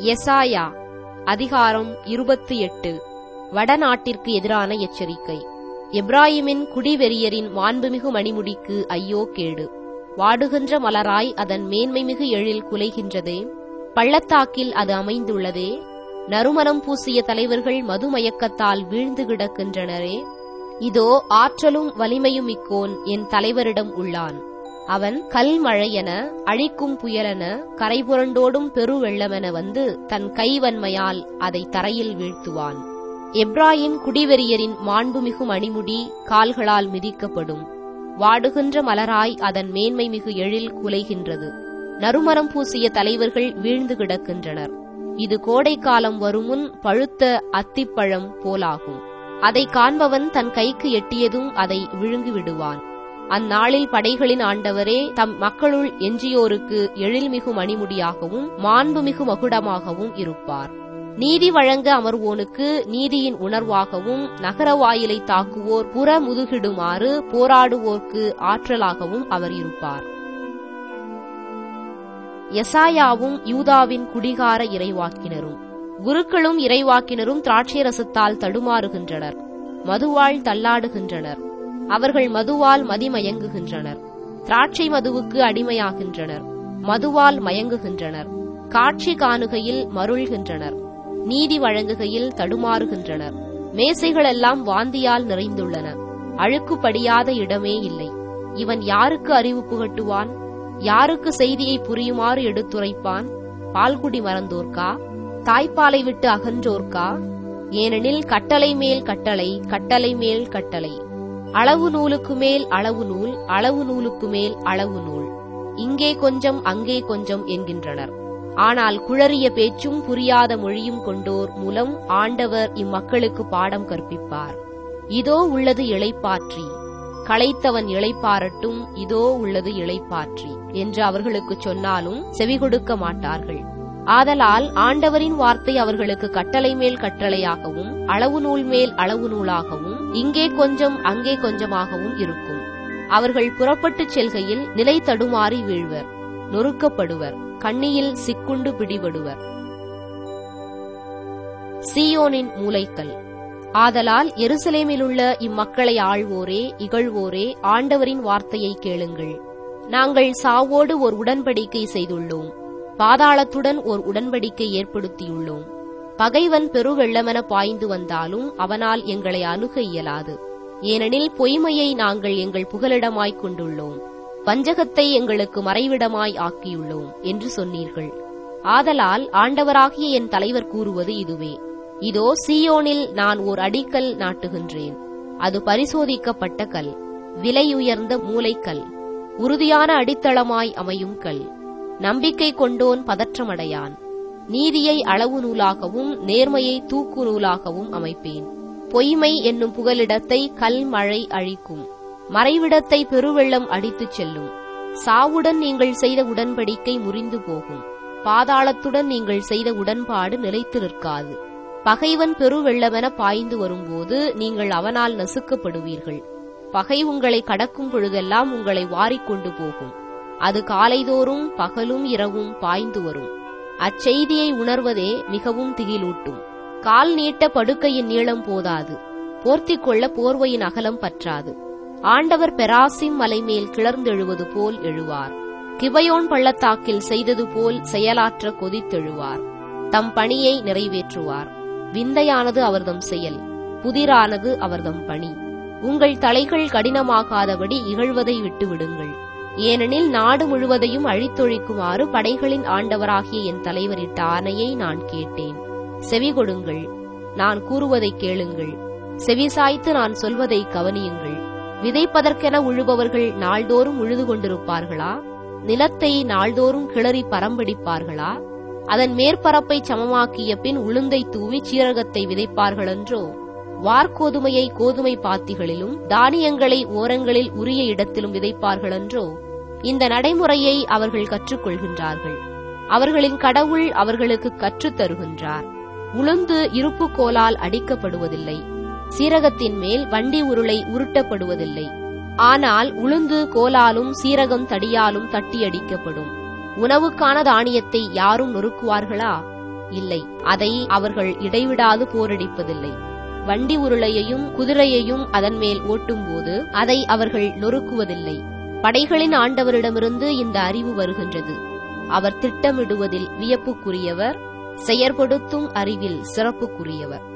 எசாயா அதிகாரம் இருபத்தி எட்டு வடநாட்டிற்கு எதிரான எச்சரிக்கை எப்ராயிமின் குடிவெறியரின் மாண்புமிகு மணிமுடிக்கு ஐயோ கேடு வாடுகின்ற மலராய் அதன் மேன்மைமிகு எழில் குலைகின்றதே பள்ளத்தாக்கில் அது அமைந்துள்ளதே நறுமணம் பூசிய தலைவர்கள் மதுமயக்கத்தால் வீழ்ந்து கிடக்கின்றனரே இதோ ஆற்றலும் வலிமையும் மிக்கோன் என் தலைவரிடம் உள்ளான் அவன் கல்மழையென அழிக்கும் புயலென கரைபுரண்டோடும் பெருவெள்ளமென வந்து தன் கைவன்மையால் அதை தரையில் வீழ்த்துவான் எப்ராயிம் குடிவெறியரின் மாண்புமிகு மணிமுடி கால்களால் மிதிக்கப்படும் வாடுகின்ற மலராய் அதன் மேன்மை மிகு எழில் குலைகின்றது நறுமணம் பூசிய தலைவர்கள் வீழ்ந்து கிடக்கின்றனர் இது கோடைக்காலம் வருமுன் பழுத்த அத்திப்பழம் போலாகும் அதை காண்பவன் தன் கைக்கு எட்டியதும் அதை விழுங்கி விடுவான் அந்நாளில் படைகளின் ஆண்டவரே தம் மக்களுள் எஞ்சியோருக்கு எழில்மிகு மணிமுடியாகவும் மாண்புமிகு மகுடமாகவும் இருப்பார் நீதி வழங்க அமர்வோனுக்கு நீதியின் உணர்வாகவும் நகர வாயிலை தாக்குவோர் புற முதுகிடுமாறு போராடுவோர்க்கு ஆற்றலாகவும் அவர் இருப்பார் எசாயாவும் யூதாவின் குடிகார இறைவாக்கினரும் குருக்களும் இறைவாக்கினரும் திராட்சை ரசத்தால் தடுமாறுகின்றனர் மதுவாள் தள்ளாடுகின்றனர் அவர்கள் மதுவால் மதிமயங்குகின்றனர் திராட்சை மதுவுக்கு அடிமையாகின்றனர் மதுவால் மயங்குகின்றனர் காட்சி காணுகையில் மருள்கின்றனர் நீதி வழங்குகையில் தடுமாறுகின்றனர் மேசைகளெல்லாம் வாந்தியால் நிறைந்துள்ளன அழுக்குப்படியாத இடமே இல்லை இவன் யாருக்கு அறிவு புகட்டுவான் யாருக்கு செய்தியை புரியுமாறு எடுத்துரைப்பான் பால்குடி மறந்தோர்க்கா தாய்ப்பாலை விட்டு அகன்றோர்க்கா ஏனெனில் கட்டளை மேல் கட்டளை கட்டளை மேல் கட்டளை அளவு நூலுக்கு மேல் அளவு நூல் அளவு நூலுக்கு மேல் அளவு நூல் இங்கே கொஞ்சம் அங்கே கொஞ்சம் என்கின்றனர் ஆனால் குழறிய பேச்சும் புரியாத மொழியும் கொண்டோர் மூலம் ஆண்டவர் இம்மக்களுக்கு பாடம் கற்பிப்பார் இதோ உள்ளது இளைப்பாற்றி களைத்தவன் இளைப்பாரட்டும் இதோ உள்ளது இளைப்பாற்றி என்று அவர்களுக்கு சொன்னாலும் செவி கொடுக்க மாட்டார்கள் ஆதலால் ஆண்டவரின் வார்த்தை அவர்களுக்கு கட்டளை மேல் கட்டளையாகவும் அளவு நூல் மேல் அளவு நூலாகவும் இங்கே கொஞ்சம் அங்கே கொஞ்சமாகவும் இருக்கும் அவர்கள் புறப்பட்டுச் செல்கையில் நிலை தடுமாறி வீழ்வர் நொறுக்கப்படுவர் கண்ணியில் சிக்குண்டு பிடிபடுவர் சீயோனின் மூலைக்கல் ஆதலால் எருசலேமிலுள்ள இம்மக்களை ஆள்வோரே இகழ்வோரே ஆண்டவரின் வார்த்தையை கேளுங்கள் நாங்கள் சாவோடு ஒரு உடன்படிக்கை செய்துள்ளோம் பாதாளத்துடன் ஓர் உடன்படிக்கை ஏற்படுத்தியுள்ளோம் பகைவன் பெருவெள்ளமென பாய்ந்து வந்தாலும் அவனால் எங்களை அணுக இயலாது ஏனெனில் பொய்மையை நாங்கள் எங்கள் புகலிடமாய்க் கொண்டுள்ளோம் வஞ்சகத்தை எங்களுக்கு மறைவிடமாய் ஆக்கியுள்ளோம் என்று சொன்னீர்கள் ஆதலால் ஆண்டவராகிய என் தலைவர் கூறுவது இதுவே இதோ சீயோனில் நான் ஓர் அடிக்கல் நாட்டுகின்றேன் அது பரிசோதிக்கப்பட்ட கல் விலையுயர்ந்த மூலைக்கல் உறுதியான அடித்தளமாய் அமையும் கல் நம்பிக்கை கொண்டோன் பதற்றமடையான் நீதியை அளவு நூலாகவும் நேர்மையை தூக்கு நூலாகவும் அமைப்பேன் பொய்மை என்னும் புகலிடத்தை கல் மழை அழிக்கும் மறைவிடத்தை பெருவெள்ளம் அடித்துச் செல்லும் சாவுடன் நீங்கள் செய்த உடன்படிக்கை முறிந்து போகும் பாதாளத்துடன் நீங்கள் செய்த உடன்பாடு நிலைத்து நிற்காது பகைவன் பெருவெள்ளமென பாய்ந்து வரும்போது நீங்கள் அவனால் நசுக்கப்படுவீர்கள் பகை உங்களை கடக்கும் பொழுதெல்லாம் உங்களை வாரிக்கொண்டு போகும் அது காலைதோறும் பகலும் இரவும் பாய்ந்து வரும் அச்செய்தியை உணர்வதே மிகவும் திகிலூட்டும் கால் நீட்ட படுக்கையின் நீளம் போதாது போர்த்திக் கொள்ள போர்வையின் அகலம் பற்றாது ஆண்டவர் பெராசிம் மலைமேல் கிளர்ந்தெழுவது போல் எழுவார் கிபயோன் பள்ளத்தாக்கில் செய்தது போல் செயலாற்ற கொதித்தெழுவார் தம் பணியை நிறைவேற்றுவார் விந்தையானது அவர்தம் செயல் புதிரானது அவர்தம் பணி உங்கள் தலைகள் கடினமாகாதபடி இகழ்வதை விட்டுவிடுங்கள் ஏனெனில் நாடு முழுவதையும் அழித்தொழிக்குமாறு படைகளின் ஆண்டவராகிய என் தலைவரிட்ட ஆணையை நான் கேட்டேன் செவி கொடுங்கள் நான் கூறுவதை கேளுங்கள் செவிசாய்த்து நான் சொல்வதை கவனியுங்கள் விதைப்பதற்கென உழுபவர்கள் நாள்தோறும் உழுது கொண்டிருப்பார்களா நிலத்தை நாள்தோறும் கிளறி பரம்பிடிப்பார்களா அதன் மேற்பரப்பை சமமாக்கிய பின் உளுந்தை தூவி சீரகத்தை விதைப்பார்களென்றோ வார்கோதுமையை கோதுமை பாத்திகளிலும் தானியங்களை ஓரங்களில் உரிய இடத்திலும் விதைப்பார்களென்றோ இந்த நடைமுறையை அவர்கள் கற்றுக்கொள்கின்றார்கள் அவர்களின் கடவுள் அவர்களுக்கு கற்றுத் தருகின்றார் உளுந்து இருப்பு கோலால் அடிக்கப்படுவதில்லை சீரகத்தின் மேல் வண்டி உருளை உருட்டப்படுவதில்லை ஆனால் உளுந்து கோலாலும் சீரகம் தடியாலும் தட்டி அடிக்கப்படும் உணவுக்கான தானியத்தை யாரும் நொறுக்குவார்களா இல்லை அதை அவர்கள் இடைவிடாது போரடிப்பதில்லை வண்டி உருளையையும் குதிரையையும் அதன் மேல் ஓட்டும்போது அதை அவர்கள் நொறுக்குவதில்லை படைகளின் ஆண்டவரிடமிருந்து இந்த அறிவு வருகின்றது அவர் திட்டமிடுவதில் வியப்புக்குரியவர் செயற்படுத்தும் அறிவில் சிறப்புக்குரியவர்